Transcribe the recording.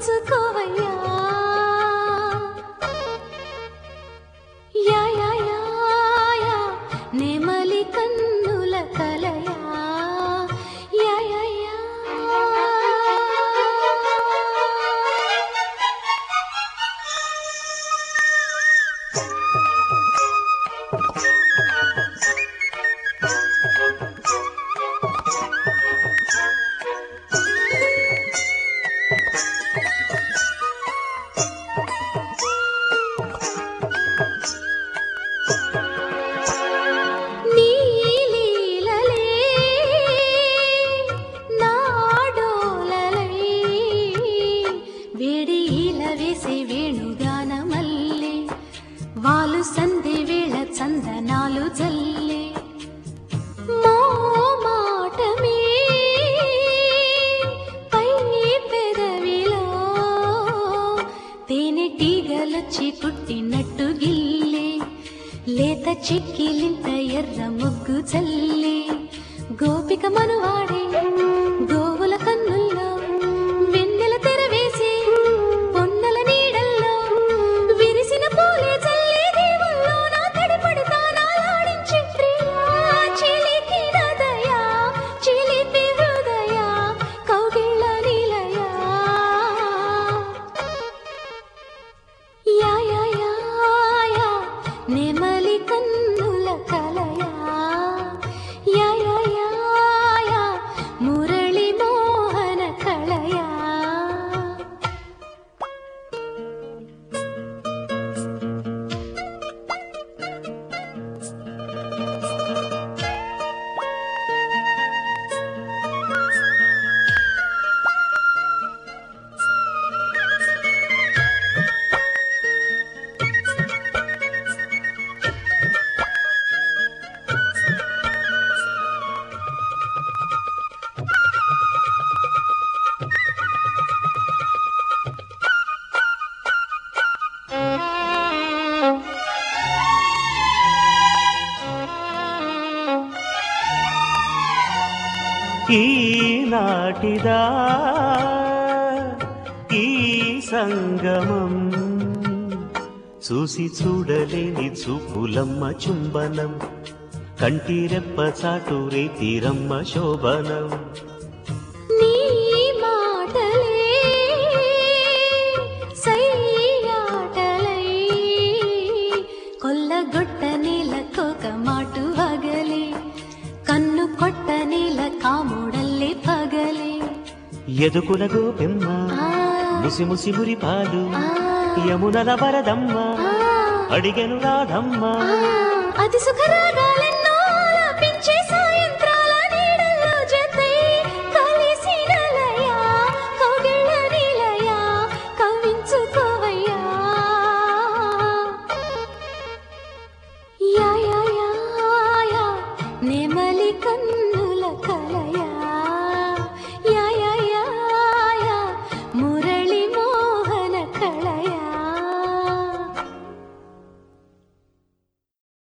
దోచుకోవయ్యా యా యా యా యా నెమలి కన్నుల కలయా యా యా యా నీలీలలే నాడోలలై వేడి ఈల వేసే వేణుగానమల్లే వాలు సంధి వేళ చందనాలు జల్లే మోమాటమే పై పెదవిలో తేనెటీగలొచ్చి పుట్టినట్టు గిల్లే లేత చిక్కిలింత ఎర్ర ముగ్గు చల్లే గోపిక మనువాడే గోవుల కన్నుల్లో వెన్నెల తెర వేసి పొన్నల నీడల్లో విరిసిన పూలే చల్లే దేవుల్లో నా తడిపడి తానాలాడించి ప్రియా చిలికి హృదయా చిలిపి హృదయా కౌగిళ్ళ నిలయా యా యా యా యా నెమలి కన్నుల కలయా యా యా యా యా మురళి మోహన కళయా ఈనాటిదా ఈ సంగమం చూసి చూడలేని చూపులమ్మ చుంబనం కంటిరెప్ప చాటు రేతిరమ్మ శోభనం నీ మాటలే సయ్యాటలై కొల్లగొట్ట నేల కోక మాటు వగలే కన్ను కొట్ట నేల కాముడల్లే పగలే ఎదుకుల గోపెమ్మ ఆ, ముసి ముసి మురి పాలు ఆ, యమునల వరదమ్మ ఆ, అడిగెను రాధమ్మ ఆ, అది సుఖరాగాల